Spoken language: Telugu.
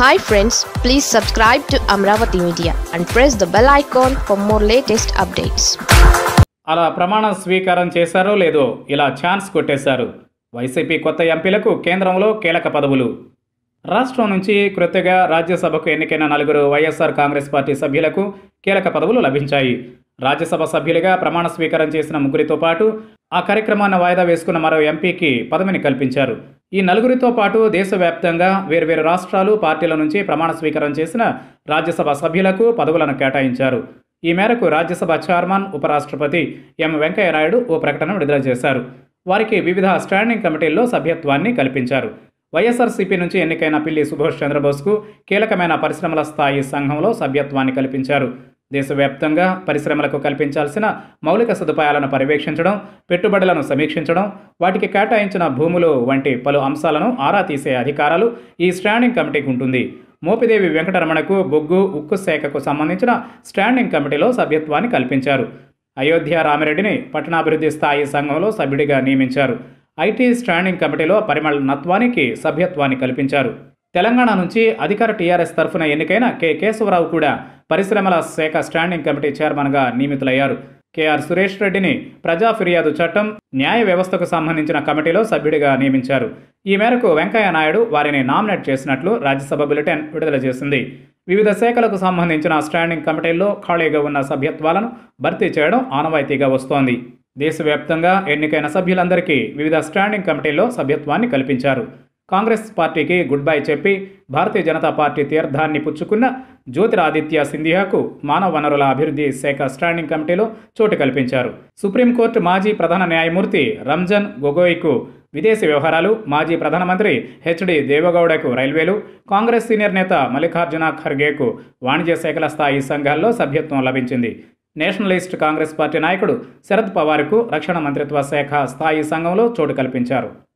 hi friends please subscribe to Amaravati media and press the bell icon for more latest updates అలా ప్రమాణ స్వీకారం చేశారో లేదో ఇలా ఛాన్స్ కొట్టేశారు వైసీపీ కొత్త ఎంపీలకు కేంద్రంలో కీలక పదవులు రాష్ట్రం నుంచి కృతగా రాజ్యసభకు ఎన్నికైన నలుగురు వైఎస్ఆర్ కాంగ్రెస్ పార్టీ సభ్యులకు కీలక పదవులు లభించాయి రాజ్యసభ సభ్యులుగా ప్రమాణ స్వీకారం చేసిన ముగ్గురితో పాటు ఆ కార్యక్రమాన్ని వాయిదా వేసుకున్న మరో ఎంపీకి పదవిని కల్పించారు ఈ నలుగురితో పాటు దేశవ్యాప్తంగా వేర్వేరు రాష్ట్రాలు పార్టీల నుంచి ప్రమాణ స్వీకారం చేసిన రాజ్యసభ సభ్యులకు పదవులను కేటాయించారు ఈ మేరకు రాజ్యసభ చైర్మన్ ఉపరాష్ట్రపతి ఎం వెంకయ్యనాయుడు ఓ ప్రకటన విడుదల చేశారు వారికి వివిధ స్టాండింగ్ కమిటీల్లో సభ్యత్వాన్ని కల్పించారు వైఎస్ఆర్సీపీ నుంచి ఎన్నికైన పిల్లి సుభాష్ చంద్రబోస్కు కీలకమైన పరిశ్రమల స్థాయి సంఘంలో సభ్యత్వాన్ని కల్పించారు దేశవ్యాప్తంగా పరిశ్రమలకు కల్పించాల్సిన మౌలిక సదుపాయాలను పర్యవేక్షించడం పెట్టుబడులను సమీక్షించడం వాటికి కేటాయించిన భూములు వంటి పలు అంశాలను ఆరా తీసే అధికారాలు ఈ స్టాండింగ్ కమిటీకి ఉంటుంది మోపిదేవి వెంకటరమణకు బొగ్గు ఉక్కు శాఖకు సంబంధించిన స్టాండింగ్ కమిటీలో సభ్యత్వాన్ని కల్పించారు అయోధ్య రామిరెడ్డిని పట్టణాభివృద్ధి స్థాయి సంఘంలో సభ్యుడిగా నియమించారు ఐటీ స్టాండింగ్ కమిటీలో పరిమళ నత్వానికి సభ్యత్వాన్ని కల్పించారు తెలంగాణ నుంచి అధికార టీఆర్ఎస్ తరఫున ఎన్నికైన కె కేశవరావు కూడా పరిశ్రమల శాఖ స్టాండింగ్ కమిటీ చైర్మన్గా నియమితులయ్యారు కేఆర్ సురేష్ రెడ్డిని ప్రజా ఫిర్యాదు చట్టం న్యాయ వ్యవస్థకు సంబంధించిన కమిటీలో సభ్యుడిగా నియమించారు ఈ మేరకు వెంకయ్య నాయుడు వారిని నామినేట్ చేసినట్లు రాజ్యసభ బులెటిన్ విడుదల చేసింది వివిధ శాఖలకు సంబంధించిన స్టాండింగ్ కమిటీల్లో ఖాళీగా ఉన్న సభ్యత్వాలను భర్తీ చేయడం ఆనవాయితీగా వస్తోంది దేశవ్యాప్తంగా ఎన్నికైన సభ్యులందరికీ వివిధ స్టాండింగ్ కమిటీల్లో సభ్యత్వాన్ని కల్పించారు కాంగ్రెస్ పార్టీకి గుడ్ బై చెప్పి భారతీయ జనతా పార్టీ తీర్థాన్ని పుచ్చుకున్న జ్యోతిరాదిత్య సింధియాకు మానవ వనరుల అభివృద్ధి శాఖ స్టాండింగ్ కమిటీలో చోటు కల్పించారు సుప్రీంకోర్టు మాజీ ప్రధాన న్యాయమూర్తి రంజన్ గొగోయ్కు విదేశీ వ్యవహారాలు మాజీ ప్రధానమంత్రి హెచ్డి దేవగౌడకు రైల్వేలు కాంగ్రెస్ సీనియర్ నేత మల్లికార్జున ఖర్గేకు వాణిజ్య శాఖల స్థాయి సంఘాల్లో సభ్యత్వం లభించింది నేషనలిస్ట్ కాంగ్రెస్ పార్టీ నాయకుడు శరద్ పవార్కు రక్షణ మంత్రిత్వ శాఖ స్థాయి సంఘంలో చోటు కల్పించారు